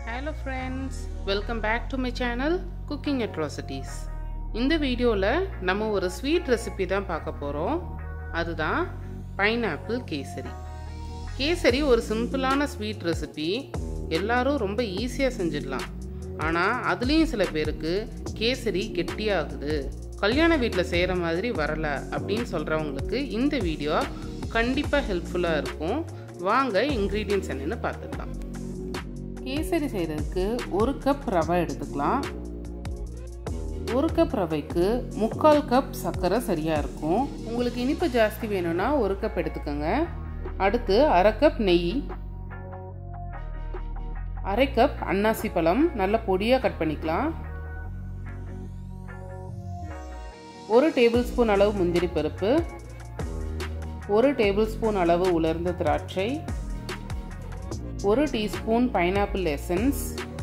hello friends welcome back to my channel cooking atrocities இந்த வீடியோவில் நம்ம ஒரு ஸ்வீட் ரெசிபி தான் பார்க்க போகிறோம் அதுதான் பைனாப்பிள் கேசரி கேசரி ஒரு சிம்பிளான ஸ்வீட் ரெசிபி எல்லாரும் ரொம்ப ஈஸியாக செஞ்சிடலாம் ஆனால் அதுலேயும் சில பேருக்கு கேசரி கெட்டியாகுது கல்யாண வீட்டில் செய்கிற மாதிரி வரல அப்படின்னு சொல்கிறவங்களுக்கு இந்த வீடியோ கண்டிப்பாக ஹெல்ப்ஃபுல்லாக இருக்கும் வாங்க இன்க்ரீடியன்ஸ் என்னென்னு பார்த்துக்கலாம் கேசரி செய்கிறதுக்கு ஒரு கப் ரவை எடுத்துக்கலாம் ஒரு கப் ரவைக்கு முக்கால் கப் சர்க்கரை சரியாக இருக்கும் உங்களுக்கு இனிப்பு ஜாஸ்தி வேணும்னா ஒரு கப் எடுத்துக்கோங்க அடுத்து அரை கப் நெய் அரை கப் அன்னாசி பழம் நல்ல பொடியாக கட் பண்ணிக்கலாம் ஒரு டேபிள் ஸ்பூன் அளவு முந்திரி பருப்பு ஒரு டேபிள் ஸ்பூன் அளவு உலர்ந்த திராட்சை ஒரு டீஸ்பூன் பைனாப்பிள் எசன்ஸ்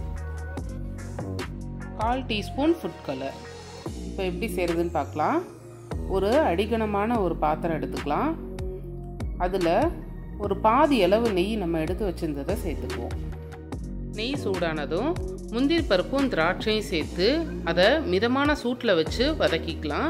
கால் டீஸ்பூன் ஃபுட் கலர் இப்போ எப்படி செய்கிறதுன்னு பார்க்கலாம் ஒரு அடிகனமான ஒரு பாத்திரம் எடுத்துக்கலாம் அதில் ஒரு பாதி அளவு நெய் நம்ம எடுத்து வச்சுருந்ததை சேர்த்துக்குவோம் நெய் சூடானதும் முந்திரி பருப்பும் திராட்சையும் சேர்த்து அதை மிதமான சூட்டில் வச்சு வதக்கிக்கலாம்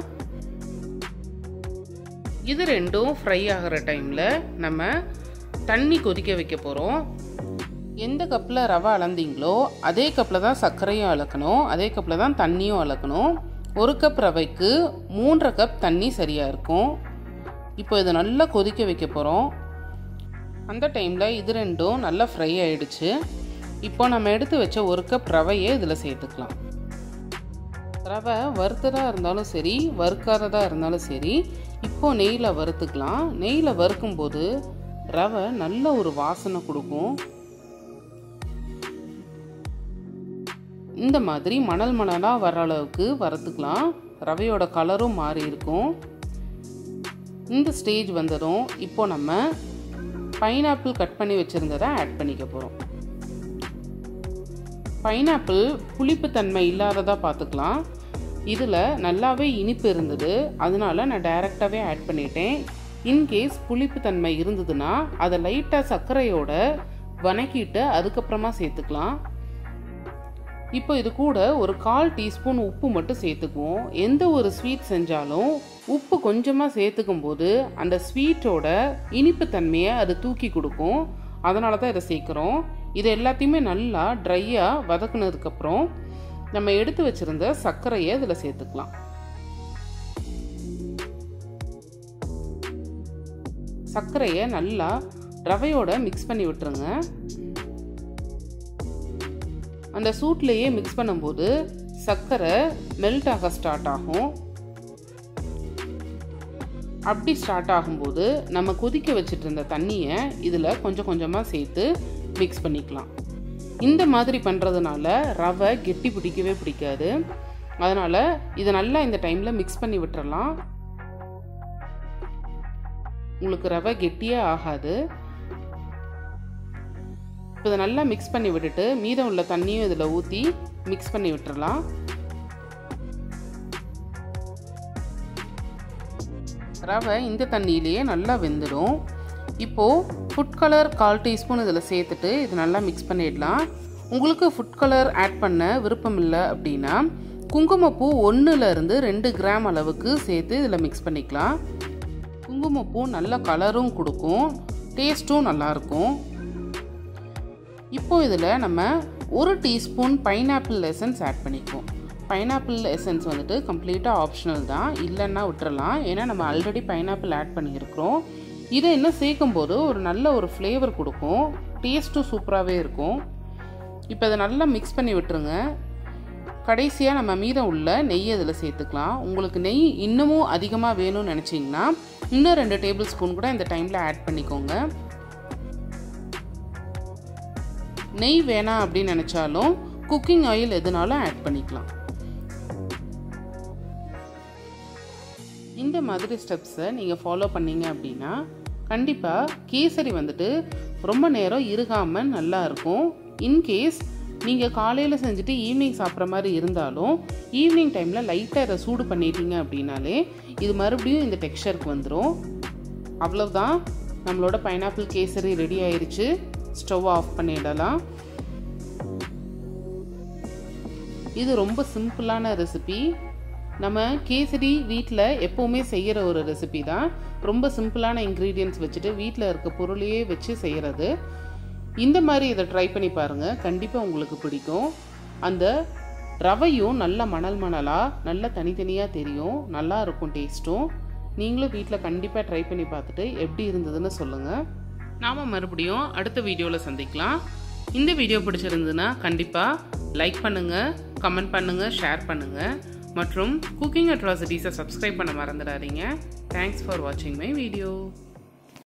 இது ரெண்டும் ஃப்ரை ஆகிற டைமில் நம்ம தண்ணி கொதிக்க வைக்க போகிறோம் எந்த கப்பில் ரவை அளந்தீங்களோ அதே கப்பில் தான் சர்க்கரையும் அளக்கணும் அதே கப்பில் தான் தண்ணியும் அளக்கணும் ஒரு கப் ரவைக்கு மூன்றரை கப் தண்ணி சரியாக இருக்கும் இப்போ இதை நல்லா கொதிக்க வைக்க போகிறோம் அந்த டைமில் இது ரெண்டும் நல்லா ஃப்ரை ஆயிடுச்சு இப்போ நம்ம எடுத்து வச்ச ஒரு கப் ரவையை இதில் சேர்த்துக்கலாம் ரவை வறுத்ததாக இருந்தாலும் சரி வறுக்காததாக இருந்தாலும் சரி இப்போ நெய்யில் வறுத்துக்கலாம் நெய்யில் வறுக்கும்போது ரவை நல்ல ஒரு வாசனை கொடுக்கும் இந்த மாதிரி மணல் மணலாக வர அளவுக்கு வறுத்துக்கலாம் ரவையோட கலரும் மாறி இருக்கும் இந்த ஸ்டேஜ் வந்ததும் இப்போ நம்ம பைனாப்பிள் கட் பண்ணி வச்சுருந்ததை ஆட் பண்ணிக்க போகிறோம் பைனாப்பிள் புளிப்புத்தன்மை இல்லாததாக பார்த்துக்கலாம் இதில் நல்லாவே இனிப்பு இருந்தது அதனால நான் டைரெக்டாகவே ஆட் பண்ணிட்டேன் இன்கேஸ் புளிப்புத்தன்மை இருந்ததுன்னா அதை லைட்டாக சர்க்கரையோட வணக்கிட்டு அதுக்கப்புறமா சேர்த்துக்கலாம் இப்போ இது கூட ஒரு கால் டீஸ்பூன் உப்பு மட்டும் சேர்த்துக்குவோம் எந்த ஒரு ஸ்வீட் செஞ்சாலும் உப்பு கொஞ்சமாக சேர்த்துக்கும் போது அந்த ஸ்வீட்டோட இனிப்பு தன்மையை அது தூக்கி கொடுக்கும் அதனால தான் இதை சேர்க்குறோம் இது எல்லாத்தையுமே நல்லா ட்ரையாக வதக்குனதுக்கப்புறம் நம்ம எடுத்து வச்சுருந்த சர்க்கரையை இதில் சேர்த்துக்கலாம் சர்க்கரையை நல்லா ரவையோட மிக்ஸ் பண்ணி விட்டுருங்க அந்த சூட்லேயே மிக்ஸ் பண்ணும்போது சர்க்கரை மெல்ட் ஆக ஸ்டார்ட் ஆகும் அப்படி ஸ்டார்ட் ஆகும்போது நம்ம கொதிக்க வச்சுட்டு இருந்த தண்ணியை இதில் கொஞ்சம் கொஞ்சமாக சேர்த்து மிக்ஸ் பண்ணிக்கலாம் இந்த மாதிரி பண்ணுறதுனால ரவை கெட்டி பிடிக்கவே பிடிக்காது அதனால் இதை நல்லா இந்த டைமில் மிக்ஸ் பண்ணி விட்டுறலாம் உங்களுக்கு ரவை கெட்டியே ஆகாது இப்போ இதை நல்லா மிக்ஸ் பண்ணி விட்டுட்டு மீதம் உள்ள தண்ணியும் இதில் ஊற்றி மிக்ஸ் பண்ணி விட்டுறலாம் ரவை இந்த தண்ணியிலேயே நல்லா வெந்துடும் இப்போது ஃபுட் கலர் கால் டீஸ்பூன் இதில் சேர்த்துட்டு இது நல்லா மிக்ஸ் பண்ணிடலாம் உங்களுக்கு ஃபுட் கலர் ஆட் பண்ண விருப்பம் இல்லை அப்படின்னா குங்குமப்பூ ஒன்றுலேருந்து ரெண்டு கிராம் அளவுக்கு சேர்த்து இதில் மிக்ஸ் பண்ணிக்கலாம் குங்குமப்பூ நல்ல கலரும் கொடுக்கும் டேஸ்ட்டும் நல்லாயிருக்கும் இப்போ இதில் நம்ம ஒரு டீஸ்பூன் பைனாப்பிள் எசன்ஸ் ஆட் பண்ணிக்குவோம் பைனாப்பிள் எசன்ஸ் வந்துட்டு கம்ப்ளீட்டாக ஆப்ஷனல் தான் இல்லைன்னா விட்டுறலாம் ஏன்னா நம்ம ஆல்ரெடி பைனாப்பிள் ஆட் பண்ணியிருக்கிறோம் இதை இன்னும் சேர்க்கும் போது ஒரு நல்ல ஒரு ஃப்ளேவர் கொடுக்கும் டேஸ்ட்டும் சூப்பராகவே இருக்கும் இப்போ இதை நல்லா மிக்ஸ் பண்ணி விட்டுருங்க கடைசியாக நம்ம மீதம் உள்ள நெய் அதில் சேர்த்துக்கலாம் உங்களுக்கு நெய் இன்னமும் அதிகமாக வேணும்னு நினச்சிங்கன்னா இன்னும் ரெண்டு டேபிள் ஸ்பூன் கூட இந்த டைமில் ஆட் பண்ணிக்கோங்க நெய் வேணாம் அப்படின்னு நினச்சாலும் குக்கிங் ஆயில் எதுனாலும் ஆட் பண்ணிக்கலாம் இந்த மாதிரி ஸ்டெப்ஸை நீங்கள் ஃபாலோ பண்ணீங்க அப்படின்னா கண்டிப்பாக கேசரி வந்துட்டு ரொம்ப நேரம் இருகாமல் நல்லா இருக்கும் இன்கேஸ் நீங்கள் காலையில் செஞ்சுட்டு ஈவினிங் சாப்பிட்ற மாதிரி இருந்தாலும் ஈவினிங் டைமில் லைட்டாக இதை சூடு பண்ணிட்டீங்க அப்படின்னாலே இது மறுபடியும் இந்த டெக்ஸ்சருக்கு வந்துடும் அவ்வளோதான் நம்மளோட பைனாப்பிள் கேசரி ரெடி ஆயிடுச்சு ஸ்டவ் ஆஃப் பண்ணிடலாம் இது ரொம்ப சிம்பிளான ரெசிபி நம்ம கேசரி வீட்டில் எப்போவுமே செய்கிற ஒரு ரெசிபி தான் ரொம்ப சிம்பிளான இன்க்ரீடியன்ட்ஸ் வச்சுட்டு வீட்டில் இருக்க பொருளையே வச்சு செய்கிறது இந்த மாதிரி இதை ட்ரை பண்ணி பாருங்கள் கண்டிப்பாக உங்களுக்கு பிடிக்கும் அந்த ரவையும் நல்ல மணல் மணலாக நல்ல தனித்தனியாக தெரியும் நல்லா இருக்கும் டேஸ்ட்டும் நீங்களும் வீட்டில் கண்டிப்பாக ட்ரை பண்ணி பார்த்துட்டு எப்படி இருந்ததுன்னு சொல்லுங்கள் நாம் மறுபடியும் அடுத்த வீடியோவில் சந்திக்கலாம் இந்த வீடியோ பிடிச்சிருந்ததுன்னா கண்டிப்பாக லைக் பண்ணுங்கள் கமெண்ட் பண்ணுங்கள் ஷேர் பண்ணுங்கள் மற்றும் குக்கிங் அட்ராசிட்டிஸை சப்ஸ்கிரைப் பண்ண மறந்துடாதீங்க தேங்க்ஸ் ஃபார் வாட்சிங் மை வீடியோ